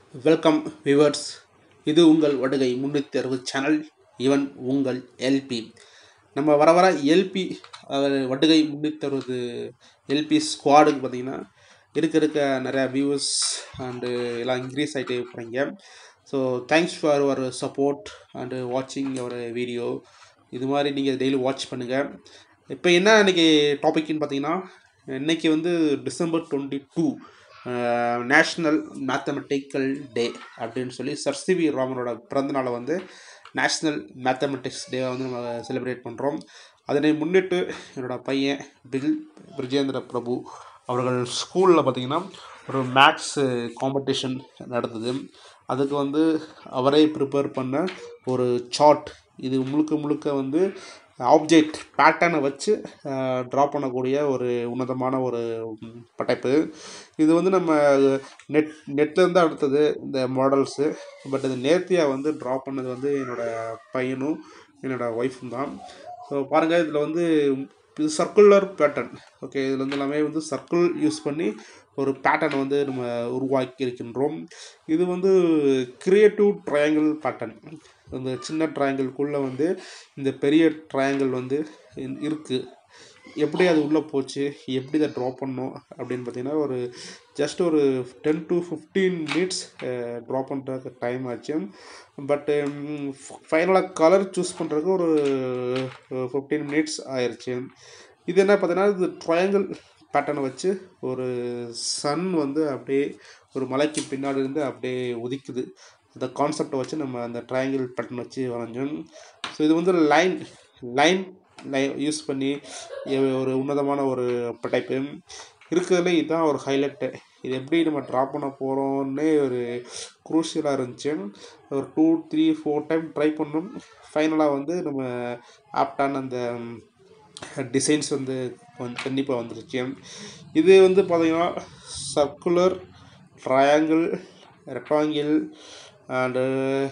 Welcome viewers இது உங்கள் வடுகை முன்னூற்றி அறுபது சேனல் இவன் உங்கள் எல்பி நம்ம வர வர எல்பி வடுகை முன்னூற்றி அறுபது எல்பி ஸ்குவாடுக்கு பார்த்தீங்கன்னா இருக்க இருக்க நிறையா வியூவர்ஸ் அண்டு எல்லாம் இன்க்ரீஸ் ஆகிட்டே போகிறீங்க so thanks for your support and வாட்சிங் அவர் வீடியோ இது மாதிரி நீங்கள் டெய்லி வாட்ச் பண்ணுங்கள் இப்போ என்ன இன்றைக்கி டாபிக்னு பார்த்தீங்கன்னா இன்றைக்கி வந்து December twenty two national mathematical day அப்படின்னு சொல்லி சர் சிவி ராமனோட பிறந்தநாளை வந்து நேஷ்னல் மேத்தமெட்டிக்ஸ் டே வந்து நம்ம செலிப்ரேட் பண்ணுறோம் அதனை முன்னிட்டு என்னோடய பையன் பில் பிரிஜேந்திர பிரபு அவர்கள் ஸ்கூலில் பார்த்திங்கன்னா ஒரு மேக்ஸ் காம்படிஷன் நடந்தது அதுக்கு வந்து அவரே ப்ரிப்பேர் பண்ண ஒரு சார்ட் இது முழுக்க முழுக்க வந்து ஆப்ஜெக்ட் பேட்டர்னை வச்சு ட்ரா பண்ணக்கூடிய ஒரு உன்னதமான ஒரு படைப்பு இது வந்து நம்ம நெட் நெட்லேருந்து அடுத்தது இந்த மாடல்ஸு பட் இது நேர்த்தியாக வந்து ட்ரா பண்ணது வந்து என்னோடய பையனும் என்னோடய ஒய்ஃபும் தான் ஸோ பாருங்கள் இதில் வந்து இது சர்க்குலர் பேட்டர்ன் ஓகே இதில் வந்து எல்லாமே வந்து சர்க்கிள் யூஸ் பண்ணி ஒரு பேட்டர்ன் வந்து நம்ம உருவாக்கி இருக்கின்றோம் இது வந்து கிரியேட்டிவ் ட்ரையாங்கிள் பேட்டர்ன் இந்த சின்ன ட்ரையாங்கிள்குள்ளே வந்து இந்த பெரிய ட்ரையாங்கிள் வந்து இருக்குது எப்படி அது உள்ளே போச்சு எப்படி இதை ட்ரா பண்ணோம் அப்படின்னு பார்த்தீங்கன்னா ஒரு ஜஸ்ட் ஒரு ten to fifteen minutes draw பண்ணுறதுக்கு டைம் ஆச்சு பட்டு ஃபைனலாக கலர் சூஸ் பண்ணுறதுக்கு ஒரு ஃபிஃப்டீன் மினிட்ஸ் ஆயிடுச்சு இது என்ன பார்த்தீங்கன்னா இது ட்ரையாங்கிள் பேட்டர்னை வச்சு ஒரு சன் வந்து அப்படியே ஒரு மலைக்கு பின்னாடி இருந்து அப்படியே உதிக்குது அந்த கான்செப்டை வச்சு நம்ம அந்த ட்ரையாங்கிள் பேட்டர்ன் வச்சு வரைஞ்சோம் ஸோ இது வந்து லைன் லைன் லை யூஸ் பண்ணி ஒரு உன்னதமான ஒரு படைப்பு இருக்கிறதுல இதுதான் ஒரு ஹைலைட்டு இது எப்படி நம்ம ட்ரா பண்ண போகிறோன்னே ஒரு குரூஷியலாக இருந்துச்சு ஒரு two three four time try பண்ணோம் ஃபைனலாக வந்து நம்ம ஆப்டான அந்த டிசைன்ஸ் வந்து வந்து கண்டிப்பாக வந்துருச்சு இது வந்து பார்த்திங்கன்னா circular triangle rectangle and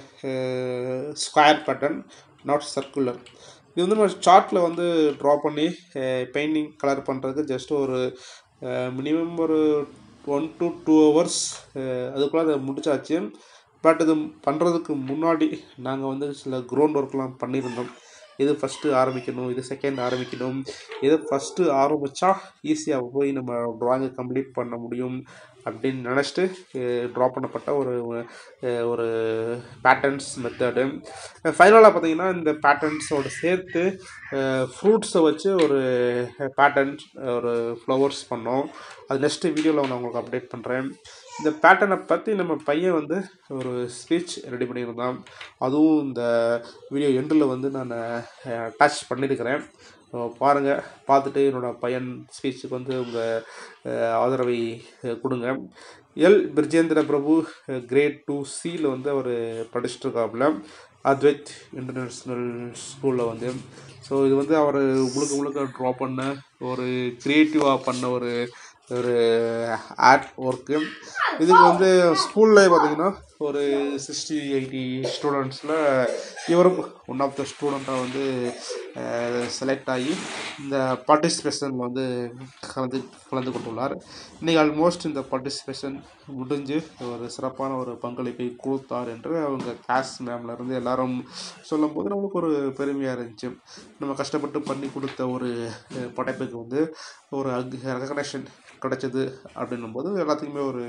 square pattern not circular இது வந்து நம்ம சார்ட்டில் வந்து ட்ரா பண்ணி பெயிண்டிங் கலர் பண்ணுறதுக்கு ஜஸ்ட் ஒரு மினிமம் ஒரு ஒன் டு டூ ஹவர்ஸ் அதுக்குள்ளே அதை முடிச்சாச்சு பட் இது பண்ணுறதுக்கு முன்னாடி நாங்கள் வந்து சில க்ரௌண்ட் ஒர்க்லாம் பண்ணியிருந்தோம் எது ஃபஸ்ட்டு ஆரம்பிக்கணும் இது செகண்ட் ஆரம்பிக்கணும் எது ஃபஸ்ட்டு ஆரம்பித்தா ஈஸியாக போய் நம்ம ட்ராயிங்கை கம்ப்ளீட் பண்ண முடியும் அப்படின்னு நினச்சிட்டு ட்ரா பண்ணப்பட்ட ஒரு ஒரு பேட்டர்ன்ஸ் மெத்தடு ஃபைனலாக பார்த்தீங்கன்னா இந்த பேட்டர்ன்ஸோடு சேர்த்து ஃப்ரூட்ஸை வச்சு ஒரு பேட்டர்ன்ஸ் ஒரு ஃப்ளவர்ஸ் பண்ணோம் அது நெக்ஸ்ட்டு வீடியோவில் நான் உங்களுக்கு அப்டேட் பண்ணுறேன் இந்த பேட்டர்னை பற்றி நம்ம பையன் வந்து ஒரு ஸ்பீச் ரெடி பண்ணியிருந்தான் அதுவும் இந்த வீடியோ எண்டில் வந்து நான் அட்டாச் பண்ணியிருக்கிறேன் பாருங்கள் பார்த்துட்டு என்னோடய பையன் ஸ்பீச்சுக்கு வந்து உங்கள் ஆதரவை கொடுங்க L Brijendra Prabhu grade two சியில் வந்து அவர் படிச்சுட்ருக்காப்புல அத்வைத் இன்டர்நேஷ்னல் ஸ்கூலில் வந்து ஸோ இது வந்து அவர் முழுக்க முழுக்க ட்ரா பண்ண ஒரு க்ரியேட்டிவாக பண்ண ஒரு ஒரு ஆர்ட் ஒர்க்கு இதுக்கு வந்து ஸ்கூலில் பார்த்தீங்கன்னா ஒரு சிக்ஸ்டி எயிட்டி ஸ்டூடெண்ட்ஸில் இவரும் ஒன் ஆஃப் த ஸ்டூடெண்ட்டாக வந்து செலக்ட் ஆகி இந்த பார்ட்டிசிபேஷனில் வந்து கலந்து கலந்து கொண்டுள்ளார் இன்றைக்கி ஆல்மோஸ்ட் இந்த பார்ட்டிசிபேஷன் முடிஞ்சு ஒரு சிறப்பான ஒரு பங்களிப்பை கொடுத்தார் என்று அவங்க கிளாஸ் மேம்லேருந்து எல்லாரும் சொல்லும்போது நம்மளுக்கு ஒரு பெருமையாக இருந்துச்சு நம்ம கஷ்டப்பட்டு பண்ணி கொடுத்த ஒரு படைப்புக்கு வந்து ஒரு அக் ரெகக்னேஷன் கிடச்சிது அப்படின்னும் போது எல்லாத்துக்குமே ஒரு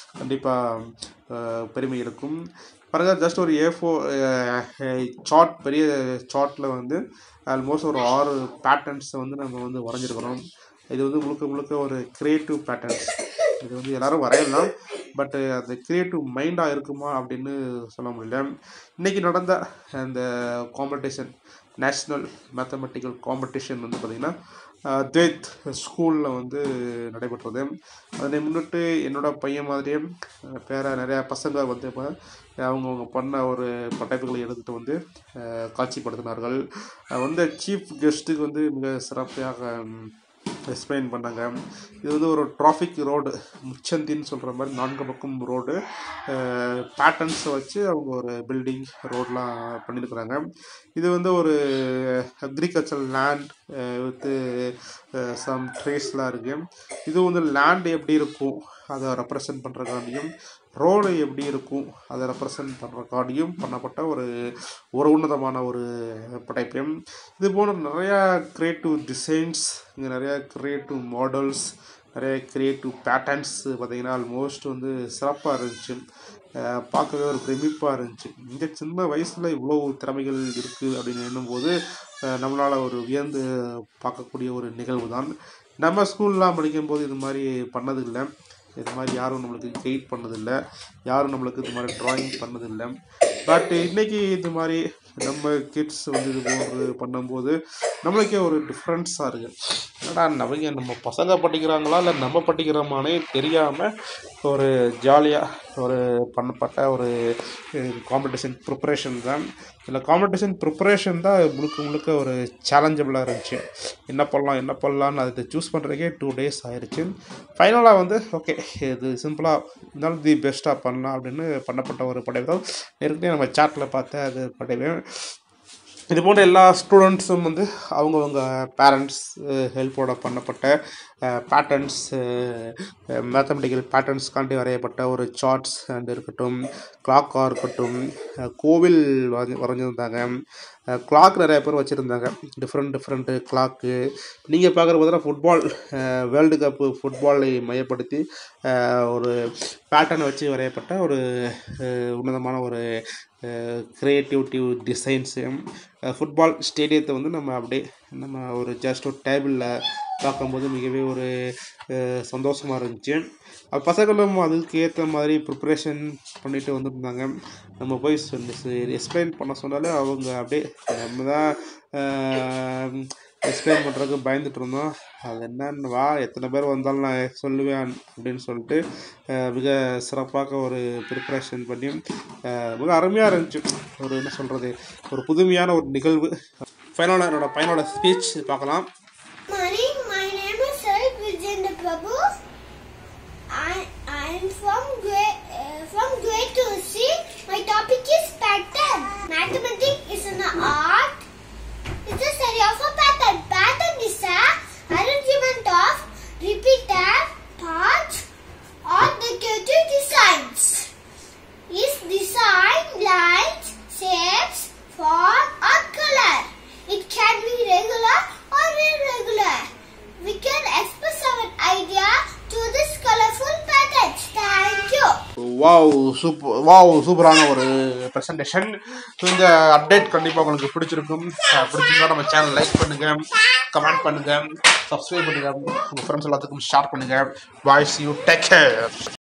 கண்டிப்பாக பெருமை இருக்கும் பாருங்கள் ஜஸ்ட் ஒரு ஏ ஃபோ சார்ட் பெரிய சார்ட்டில் வந்து ஆல்மோஸ்ட் ஒரு ஆறு பேட்டர்ன்ஸை வந்து நம்ம வந்து வரைஞ்சிருக்கிறோம் இது வந்து முழுக்க முழுக்க ஒரு க்ரியேட்டிவ் பேட்டர்ன்ஸ் இது வந்து எல்லோரும் வரையலாம் பட்டு அந்த க்ரியேட்டிவ் மைண்டாக இருக்குமா அப்படின்னு சொல்ல முடியல இன்றைக்கி நடந்த அந்த காம்படிஷன் நேஷ்னல் மேத்தமெட்டிக்கல் காம்படிஷன் வந்து பார்த்திங்கன்னா தேத் ஸ்கூலில் வந்து நடைபெற்றது அதனை முன்னிட்டு என்னோடய பையன் மாதிரியே வேறு நிறையா பசங்க வந்து இப்போ அவங்கவுங்க பண்ண ஒரு படைப்புகளை எடுத்துகிட்டு வந்து காட்சிப்படுத்தினார்கள் வந்த சீஃப் கெஸ்ட்டுக்கு வந்து மிக சிறப்பாக எக்ஸ்பிளைன் பண்ணாங்க இது வந்து ஒரு டிராஃபிக் ரோடு முச்சந்தின்னு சொல்கிற மாதிரி நான்கு பக்கம் ரோடு பேட்டர்ன்ஸை வச்சு அவங்க ஒரு பில்டிங் ரோடெலாம் பண்ணியிருக்கிறாங்க இது வந்து ஒரு அக்ரிகல்ச்சர் லேண்ட் வித்து சம் ட்ரேஸ்லாம் இருக்குது இது வந்து லேண்ட் எப்படி இருக்கும் அதை ரெப்ரசன்ட் பண்ணுறதுக்காண்டியும் ரோடு எப்படி இருக்கும் அதை ரெப்ரசன்ட் பண்ணுறக்காடியும் பண்ணப்பட்ட ஒரு ஒரு உன்னதமான ஒரு படைப்பு இது போன்ற நிறையா க்ரியேட்டிவ் டிசைன்ஸ் இங்கே நிறையா க்ரியேட்டிவ் மாடல்ஸ் நிறைய க்ரியேட்டிவ் பேட்டர்ன்ஸ் பார்த்திங்கன்னா ஆல்மோஸ்ட் வந்து சிறப்பாக இருந்துச்சு அஹ் பார்க்கவே ஒரு பிரமிப்பாக இருந்துச்சு இந்த சின்ன வயசில் இவ்வளோ திறமைகள் இருக்குது அப்படின்னு எண்ணும்போது அஹ் நம்மளால் ஒரு வியந்து பார்க்கக்கூடிய ஒரு நிகழ்வு தான் நம்ம ஸ்கூல்லாம் படிக்கும்போது இது மாதிரி பண்ணதில்லை இது மாதிரி யாரும் நம்மளுக்கு கைட் பண்ணதில்லை யாரும் நம்மளுக்கு இது மாதிரி ட்ராயிங் பண்ணதில்லை பட் இன்னைக்கு இது மாதிரி நம்ம கிட்ஸ் வந்து இது போன்று பண்ணும்போது நம்மளுக்கே ஒரு டிஃப்ரென்ஸாக இருக்குது என்னடா அவங்க நம்ம பசங்க படிக்கிறாங்களா இல்லை நம்ம படிக்கிறோமானே தெரியாமல் ஒரு ஜாலியாக ஒரு பண்ணப்பட்ட ஒரு காம்படிஷன் ப்ரிப்பரேஷன் தான் இதில் காம்படிஷன் ப்ரிப்பரேஷன் தான் முழுக்க முழுக்க ஒரு சேலஞ்சபிளாக இருந்துச்சு என்ன பண்ணலாம் என்ன பண்ணலான்னு அதை சூஸ் பண்ணுறதுக்கே டூ டேஸ் ஆயிடுச்சு ஃபைனலாக வந்து ஓகே இது சிம்பிளாக இருந்தாலும் தி பெஸ்ட்டாக பண்ணலாம் அப்படின்னு பண்ணப்பட்ட ஒரு படைப்பு தான் ஏற்கனவே நம்ம சாட்டில் பார்த்த அது படைப்பு இது போன்ற எல்லா ஸ்டூடெண்ட்ஸும் வந்து அவங்கவுங்க பேரண்ட்ஸ் ஹெல்ப்போட பண்ணப்பட்ட பேட்டர்ன்ஸ் மேத்தமெட்டிக்கல் பேட்டர்ன்ஸ்காண்டி வரையப்பட்ட ஒரு சார்ட்ஸ் அண்ட் இருக்கட்டும் கிளாக்காக இருக்கட்டும் அஹ் கோவில் வரைஞ்சி வரைஞ்சிருந்தாங்க கிளாக் நிறைய பேர் வச்சுருந்தாங்க டிஃப்ரெண்ட் டிஃப்ரெண்ட்டு கிளாக்கு நீங்கள் பார்க்குற பார்த்தா ஃபுட்பால் வேர்ல்டு கப்பு ஃபுட்பாலை மையப்படுத்தி அஹ் ஒரு பேட்டர்னை வச்சு வரையப்பட்ட ஒரு அஹ் உன்னதமான ஒரு க்ரியேட்டிவிட்டி டிசைன்ஸு ஃபுட்பால் ஸ்டேடியத்தை வந்து நம்ம அப்படியே நம்ம ஒரு ஜஸ்ட் ஒரு டேபிளில் பார்க்கும்போது மிகவே ஒரு சந்தோஷமாக இருந்துச்சு அது பசங்களும் அதுக்கு ஏற்ற மாதிரி ப்ரிப்ரேஷன் பண்ணிட்டு வந்துருந்தாங்க நம்ம போய் சொல்லி எக்ஸ்பிளைன் பண்ண சொன்னாலே அவங்க அப்படியே நம்ம தான் எக்ஸ்பிளைன் பண்ணுறதுக்கு பயந்துட்டு இருந்தோம் அது என்னன்னு வா எத்தனை பேர் வந்தாலும் நான் சொல்லுவேன் அப்படின்னு சொல்லிட்டு அஹ், மிக சிறப்பாக ஒரு ப்ரிப்ரேஷன் பண்ணி அஹ், மிக அருமையாக இருந்துச்சு ஒரு என்ன சொல்கிறது ஒரு புதுமையான ஒரு நிகழ்வு ஃபைனலாக என்னோட பையனோட ஸ்பீச் பார்க்கலாம் Morning, my name is Sarit Vijayendra Prabhu. I I am from grade uh, from grade two C. My topic is pattern. Mathematics is an art. It's a study of a pattern. Pattern is a arrangement of repeated parts or decorative designs. Is design lines, shapes, form, or color. It can be regular or irregular. We can express our idea to this colorful patterns. Thank you. Wow super wow சூப்பரான ஒரு presentation so இந்த update கண்டிப்பாக உங்களுக்கு பிடிச்சிருக்கும் அஹ் பிடிச்சிருந்தா நம்ம channel like பண்ணுங்க கமெண்ட் பண்ணுங்க சப்ஸ்கிரைப் பண்ணுங்க உங்கள் ஃப்ரெண்ட்ஸ் எல்லாத்துக்கும் ஷேர் பண்ணுங்க வாய்ஸ் யூ டேக் கேர்